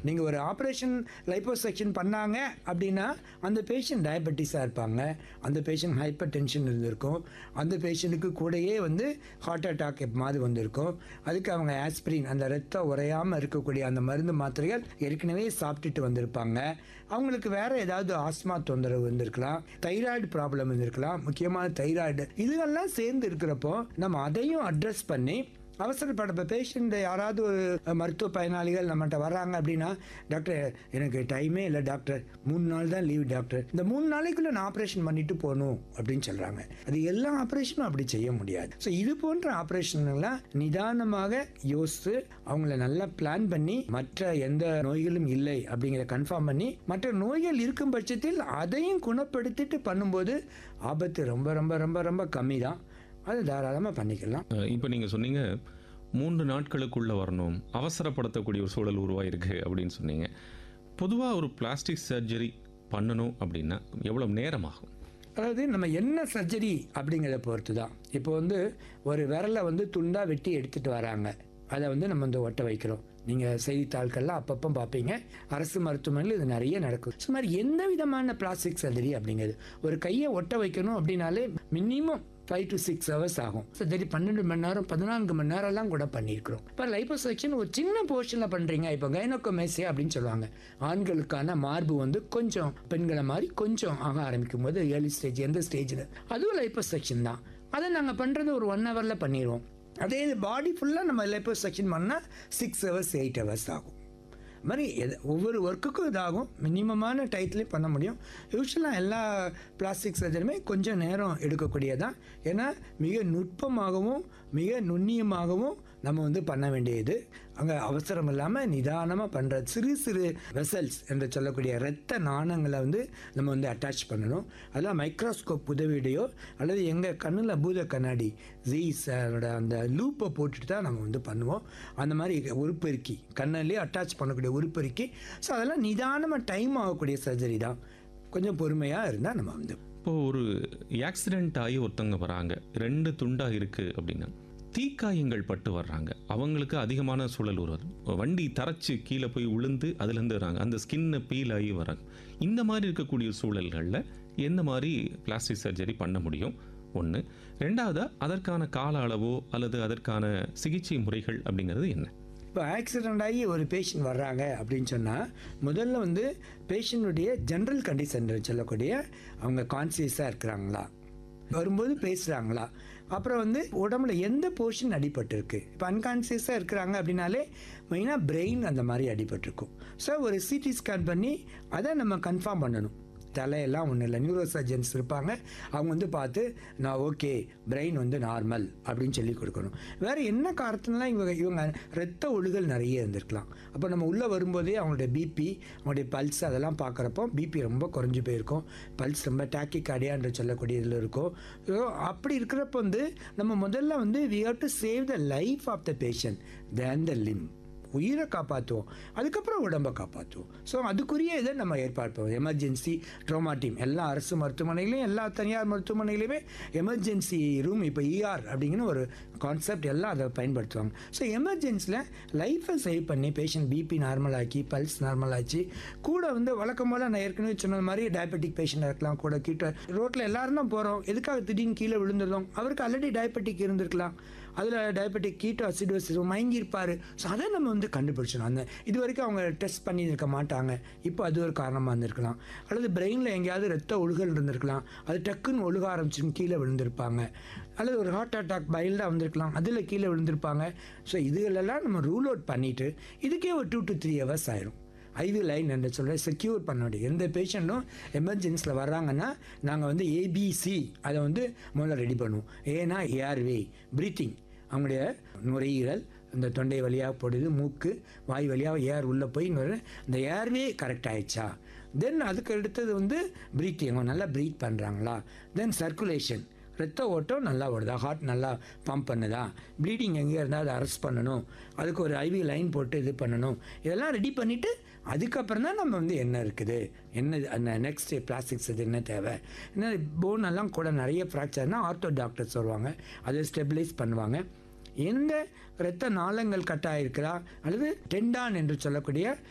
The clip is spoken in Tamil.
நீங்கள் ஒரு ஆப்ரேஷன் லைப்போசெக்ஷன் பண்ணாங்க அப்படின்னா அந்த பேஷண்ட் டயபெட்டிஸாக இருப்பாங்க அந்த பேஷண்ட் ஹைப்பர் டென்ஷன் இருந்திருக்கும் அந்த பேஷண்ட்டுக்கு கூடயே வந்து ஹார்ட் அட்டாக் மாதிரி வந்திருக்கும் அதுக்கு அவங்க ஆஸ்பிரின் அந்த ரத்தம் உறையாமல் இருக்கக்கூடிய அந்த மருந்து மாத்திரைகள் ஏற்கனவே சாப்பிட்டுட்டு வந்திருப்பாங்க அவங்களுக்கு வேற ஏதாவது ஆஸ்மா தொந்தரவு இருந்திருக்கலாம் தைராய்டு ப்ராப்ளம் இருந்திருக்கலாம் முக்கியமான தைராய்டு இதுகெல்லாம் சேர்ந்து இருக்கிறப்போ நம்ம அதையும் அட்ரஸ் பண்ணி அவசரப்பட இப்போ பேஷண்ட் யாராவது ஒரு மருத்துவ பயனாளிகள் நம்மகிட்ட வர்றாங்க அப்படின்னா டாக்டர் எனக்கு டைமே இல்லை டாக்டர் மூணு நாள் தான் லீவ் டாக்டர் இந்த மூணு நாளைக்குள்ள நான் ஆப்ரேஷன் பண்ணிட்டு போகணும் அப்படின்னு சொல்கிறாங்க அது எல்லா ஆப்ரேஷனும் அப்படி செய்ய முடியாது ஸோ இது போன்ற ஆப்ரேஷன்லாம் நிதானமாக யோசித்து அவங்கள நல்லா பிளான் பண்ணி மற்ற எந்த நோய்களும் இல்லை அப்படிங்கிற கன்ஃபார்ம் பண்ணி மற்ற நோய்கள் இருக்கும் பட்சத்தில் அதையும் குணப்படுத்திட்டு பண்ணும்போது ஆபத்து ரொம்ப ரொம்ப ரொம்ப ரொம்ப கம்மி தான் அது தாராளமாக பண்ணிக்கலாம் இப்போ நீங்கள் சொன்னீங்க மூன்று நாட்களுக்குள்ள வரணும் அவசரப்படுத்தக்கூடிய ஒரு சூழல் உருவாயிருக்கு அப்படின்னு சொன்னீங்க பொதுவாக ஒரு பிளாஸ்டிக் சர்ஜரி பண்ணணும் அப்படின்னா எவ்வளவு நேரம் ஆகும் அதாவது நம்ம என்ன சர்ஜரி அப்படிங்கிறத பொறுத்து தான் இப்போ வந்து ஒரு விரலை வந்து துண்டாக வெட்டி எடுத்துகிட்டு வராங்க அதை வந்து நம்ம வந்து ஒட்ட வைக்கிறோம் நீங்கள் செய்தித்தாள்கள்லாம் அப்பப்போ பார்ப்பீங்க அரசு மருத்துவமனையில் இது நிறைய நடக்கும் ஸோ மாதிரி எந்த விதமான பிளாஸ்டிக் சர்ஜரி அப்படிங்கிறது ஒரு கையை ஒட்ட வைக்கணும் அப்படின்னாலே minimum five to six hours ஆகும் சர்ஜரி பன்னெண்டு மணி நேரம் பதினான்கு மணி நேரம்லாம் கூட பண்ணியிருக்கிறோம் இப்போ லைப்போசெக்ஷன் ஒரு சின்ன போர்ஷனில் பண்ணுறீங்க இப்போ கைனோகோமேசியா அப்படின்னு சொல்லுவாங்க ஆண்களுக்கான மார்பு வந்து கொஞ்சம் பெண்களை மாதிரி கொஞ்சம் ஆக ஆரம்பிக்கும் போது ஏர்லி ஸ்டேஜ் எந்த ஸ்டேஜில் அதுவும் லைப்போசெக்ஷன் தான் அதை நாங்கள் பண்ணுறது ஒரு ஒன் ஹவரில் பண்ணிடுவோம் அதே பாடி ஃபுல்லாக நம்ம லைப்போசெக்ஷன் பண்ணால் சிக்ஸ் ஹவர்ஸ் எயிட் ஹவர்ஸ் ஆகும் அது மாதிரி எது ஒவ்வொரு ஒர்க்குக்கும் இதாகும் மினிமமான டயத்துலேயும் பண்ண முடியும் யூஸ்வலாக எல்லா பிளாஸ்டிக் சர்ஜரியுமே கொஞ்சம் நேரம் எடுக்கக்கூடியதான் ஏன்னா மிக நுட்பமாகவும் மிக நுண்ணியமாகவும் நம்ம வந்து பண்ண வேண்டியது அங்கே அவசரம் இல்லாமல் நிதானமாக பண்ணுற சிறு சிறு வெசல்ஸ் என்று சொல்லக்கூடிய இரத்த நாணங்களை வந்து நம்ம வந்து அட்டாச் பண்ணணும் அதெல்லாம் மைக்ரோஸ்கோப் உதவியுடையோ அல்லது எங்கள் கண்ணில் பூத கண்ணாடி ஜீஸோட அந்த லூப்பை போட்டுட்டு தான் நம்ம வந்து பண்ணுவோம் அந்த மாதிரி உருப்பெருக்கி கண்ணிலே அட்டாச் பண்ணக்கூடிய உருப்பெருக்கி ஸோ அதெல்லாம் நிதானமாக டைம் ஆகக்கூடிய சர்ஜரி தான் கொஞ்சம் பொறுமையாக இருந்தால் நம்ம வந்து இப்போ ஒரு ஆக்சிடென்ட் ஆகி ஒருத்தவங்க வராங்க ரெண்டு துண்டா இருக்கு அப்படின்னா தீக்காயங்கள் பட்டு வர்றாங்க அவங்களுக்கு அதிகமான சூழல் உருவாது வண்டி தரைச்சு கீழே போய் விழுந்து அதுலேருந்து வராங்க அந்த ஸ்கின்னை பீல் ஆகி வராங்க இந்த மாதிரி இருக்கக்கூடிய சூழல்களில் எந்த மாதிரி பிளாஸ்டிக் சர்ஜரி பண்ண முடியும் ஒன்று ரெண்டாவது அதற்கான கால அளவோ அல்லது அதற்கான சிகிச்சை முறைகள் அப்படிங்கிறது என்ன இப்போ ஆக்சிடெண்ட் ஆகி ஒரு பேஷண்ட் வர்றாங்க அப்படின்னு சொன்னால் முதல்ல வந்து பேஷண்ட்டுடைய ஜென்ரல் கண்டிஷன் சொல்லக்கூடிய அவங்க கான்சியஸாக இருக்கிறாங்களா வரும்போது பேசுகிறாங்களா அப்புறம் வந்து உடம்புல எந்த போர்ஷன் அடிபட்டிருக்கு இப்போ அன்கான்சியஸாக இருக்கிறாங்க அப்படின்னாலே மெயினாக பிரெயின் அந்த மாதிரி அடிபட்டிருக்கும் ஸோ ஒரு சிடி ஸ்கேன் பண்ணி அதை நம்ம கன்ஃபார்ம் பண்ணணும் தலையெல்லாம் ஒன்றும் இல்லை நியூரோ சர்ஜன்ஸ் இருப்பாங்க அவங்க வந்து பார்த்து நான் ஓகே பிரெயின் வந்து நார்மல் அப்படின்னு சொல்லி கொடுக்கணும் வேறு என்ன காரணத்துலாம் இவங்க இவங்க ரத்த ஒழுகல் நிறைய இருந்திருக்கலாம் அப்போ நம்ம உள்ளே வரும்போதே அவங்களுடைய பிபி அவங்களுடைய பல்ஸ் அதெல்லாம் பார்க்குறப்போ பிபி ரொம்ப குறைஞ்சி போயிருக்கும் பல்ஸ் ரொம்ப டாக்கி கார்டியான்ற சொல்லக்கூடிய இதில் இருக்கும் ஸோ அப்படி இருக்கிறப்ப வந்து நம்ம முதல்ல வந்து we have to save the life of the patient then the limb உயிரை காப்பாற்றுவோம் அதுக்கப்புறம் உடம்பை காப்பாற்றுவோம் ஸோ அதுக்குரிய இதை நம்ம ஏற்பாடு பண்ணுவோம் எமர்ஜென்சி ட்ரோமா டீம் எல்லா அரசு மருத்துவமனையிலையும் எல்லா தனியார் மருத்துவமனையிலையுமே எமர்ஜென்சி ரூம் இப்போ இஆர் அப்படிங்கிற ஒரு கான்செப்ட் எல்லாம் அதை பயன்படுத்துவாங்க ஸோ எமர்ஜென்சியில் லைஃப்பை சேவ் பண்ணி பேஷண்ட் பிபி நார்மல் ஆக்கி பல்ஸ் நார்மல் ஆச்சு கூட வந்து வழக்கம் போல் நான் ஏற்கனவே சொன்ன மாதிரி டயபெட்டிக் பேஷண்ட் இருக்கலாம் கூட கிட்ட ரோட்டில் எல்லாரும் தான் போகிறோம் எதுக்காக திடீர்னு கீழே விழுந்துருந்தோம் அவருக்கு ஆல்ரெடி டயபெட்டிக் இருந்திருக்கலாம் அதில் டயபெட்டிக் கீட்டோ அசிடோசிஸ் மயங்கியிருப்பார் ஸோ அதை நம்ம வந்து கண்டுபிடிச்சிடணும் அந்த இது வரைக்கும் அவங்க டெஸ்ட் பண்ணியிருக்க மாட்டாங்க இப்போ அது ஒரு காரணமாக இருந்திருக்கலாம் அல்லது பிரெயினில் எங்கேயாவது ரத்த ஒழுகல் இருந்திருக்கலாம் அது டக்குன்னு ஒழுக ஆரம்பிச்சுன்னு கீழே விழுந்திருப்பாங்க அல்லது ஒரு ஹார்ட் அட்டாக் பைல்டாக வந்திருக்கலாம் அதில் கீழே விழுந்திருப்பாங்க ஸோ இதுகளெல்லாம் நம்ம ரூல் அவுட் பண்ணிவிட்டு இதுக்கே ஒரு டூ டு த்ரீ ஹவர்ஸ் ஆயிரும் ஐவி லைன் என்று சொல்ல செக்யூர் பண்ண முடியும் எந்த பேஷண்ட்டும் எமர்ஜென்சியில் வர்றாங்கன்னா நாங்கள் வந்து ஏபிசி அதை வந்து முதல்ல ரெடி பண்ணுவோம் ஏன்னா ஏர்வே ப்ரீத்திங் அவங்களுடைய நுரையீரல் இந்த தொண்டை வழியாக போடுது மூக்கு வாய் வழியாக ஏர் உள்ளே போய் இந்த ஏர்வே கரெக்ட் ஆயிடுச்சா தென் அதுக்கு அடுத்தது வந்து ப்ரீத்திங் அவங்க நல்லா ப்ரீத் பண்ணுறாங்களா தென் சர்க்குலேஷன் ரத்த ஓட்டம் நல்லா ஓடுதா ஹார்ட் நல்லா பம்ப் பண்ணுதா ப்ளீடிங் எங்கே இருந்தால் அதை அரெஸ்ட் பண்ணணும் அதுக்கு ஒரு ஐவி லைன் போட்டு இது பண்ணணும் இதெல்லாம் ரெடி பண்ணிவிட்டு அதுக்கப்புறம் தான் நம்ம வந்து என்ன இருக்குது என்ன அந்த நெக்ஸ்ட் பிளாஸ்டிக்ஸ் இது என்ன தேவை என்ன போன் எல்லாம் கூட நிறைய ஃப்ராக்சர்னா ஆர்த்தோ டாக்டர்ஸ் வருவாங்க அதை ஸ்டெபிலைஸ் பண்ணுவாங்க எந்த இரத்த நாளங்கள் கட்டாயிருக்கிறா அல்லது டெண்டான் என்று சொல்லக்கூடிய